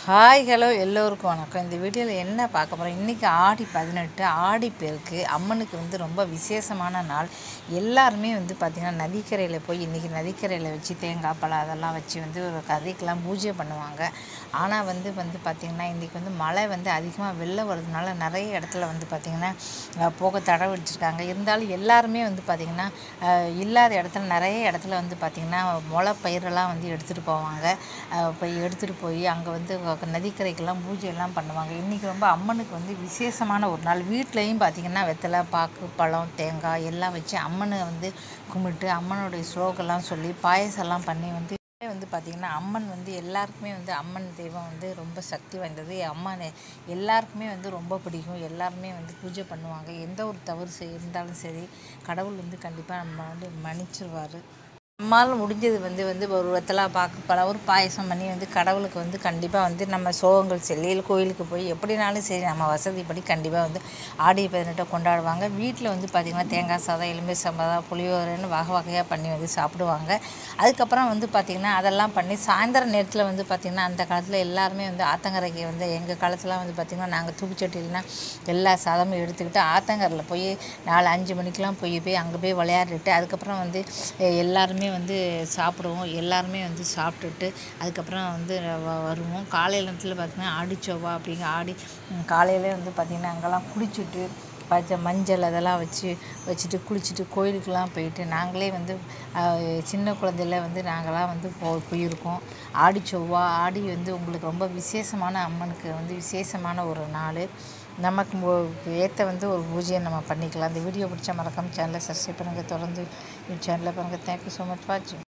hi hello எல்லோருக்கும் வணக்கம் இந்த வீடியோவில் என்ன பார்க்க போகிறோம் இன்றைக்கி ஆடி பதினெட்டு ஆடி பெருக்கு அம்மனுக்கு வந்து ரொம்ப விசேஷமான நாள் எல்லாருமே வந்து பார்த்திங்கன்னா நதிக்கரையில் போய் இன்றைக்கி நதிக்கரையில் வச்சு தேங்காய் பழம் அதெல்லாம் வச்சு வந்து ஒரு கதைக்கெலாம் பூஜை பண்ணுவாங்க ஆனால் வந்து வந்து பார்த்திங்கன்னா இன்றைக்கி வந்து மழை வந்து அதிகமாக வெள்ளம் வர்றதுனால நிறைய இடத்துல வந்து பார்த்திங்கன்னா அஹ், போக தடை விடிச்சிருக்காங்க இருந்தாலும் எல்லாருமே வந்து பார்த்திங்கன்னா அஹ், இல்லாத இடத்துல நிறைய இடத்துல வந்து பார்த்திங்கன்னா முளை பயிரெல்லாம் வந்து எடுத்துகிட்டு போவாங்க அஹ், போய் எடுத்துகிட்டு போய் அங்கே வந்து வ- நதிக்கரைக்கெல்லாம் பூஜை எல்லாம் பண்ணுவாங்க இன்றைக்கி ரொம்ப அம்மனுக்கு வந்து விசேஷமான ஒரு நாள் வீட்லேயும் பார்த்திங்கன்னா வெத்தலை பாக்கு பழம் தேங்காய் எல்லாம் வச்சு அம்மனை வந்து கும்பிட்டு அம்மனுடைய ஸ்லோகெல்லாம் சொல்லி பாயசம்லாம் பண்ணி வந்து வந்து பார்த்திங்கன்னா அம்மன் வந்து எல்லாருக்குமே வந்து அம்மன் தெய்வம் வந்து ரொம்ப சக்தி வாய்ந்தது அம்மன் எல்லாருக்குமே வந்து ரொம்ப பிடிக்கும் எல்லாருமே வந்து பூஜை பண்ணுவாங்க எந்த ஒரு தவறு செய் இருந்தாலும் சரி கடவுள் வந்து கண்டிப்பாக நம்ம வந்து மன்னிச்சிருவார் நம்மால் முடிஞ்சது வந்து வந்து ஒரு வெத்தலா பாக்கு பல ஒரு பாயசம் பண்ணி வந்து கடவுளுக்கு வந்து கண்டிப்பாக வந்து நம்ம சோகங்கள் செல்லியில் கோயிலுக்கு போய் எப்படினாலும் சரி நம்ம வசதிப்படி கண்டிப்பாக வந்து ஆடி பதினெட்டை கொண்டாடுவாங்க வீட்டில் வந்து பார்த்திங்கன்னா தேங்காய் சாதம் எலும்பை சாதம் புளியோரைன்னு வகை வகையாக பண்ணி வந்து சாப்பிடுவாங்க அதுக்கப்புறம் வந்து பார்த்திங்கன்னா அதெல்லாம் பண்ணி சாயந்தர நேரத்தில் வந்து பார்த்திங்கன்னா அந்த காலத்தில் எல்லாருமே வந்து ஆத்தங்கரைக்கு வந்து எங்கள் காலத்துலாம் வந்து பார்த்திங்கன்னா நாங்கள் தூக்குச்சட்டிலாம் எல்லா சாதமும் எடுத்துக்கிட்டு ஆத்தங்கரில் போய் நாலு அஞ்சு மணிக்கெலாம் போய் போய் அங்கே போய் விளையாடிட்டு அதுக்கப்புறம் வந்து எ- எல்லாருமே வந்து சாப்பிடுவோம் எல்லாருமே வந்து சாப்பிட்டுட்டு அதுக்கப்புறம் வந்து வ- வருவோம் காலையில நேரத்தில் பார்த்திங்கன்னா ஆடிச்சோவா அப்படிங்க ஆடி ம், காலையிலே வந்து பார்த்திங்கன்னா அங்கெல்லாம் குளிச்சுட்டு பச்சை மஞ்சள் அதெல்லாம் வச்சு வச்சுட்டு குளிச்சுட்டு கோயிலுக்கெல்லாம் போயிட்டு நாங்களே வந்து அஹ், சின்ன குழந்தையில வந்து நாங்களாம் வந்து போ போயிருக்கோம் ஆடி செவ்வா ஆடி வந்து உங்களுக்கு ரொம்ப விசேஷமான அம்மனுக்கு வந்து விசேஷமான ஒரு நாள் நமக்கு ஏற்ற வந்து ஒரு பூஜையை நம்ம பண்ணிக்கலாம் இந்த வீடியோ பிடிச்சா மறக்காம சேனலை சப்ஸ்கிரைப் பண்ணுங்கள் தொடர்ந்து சேனலை பாருங்கள் தேங்க்யூ ஸோ மச் வாட்சிங்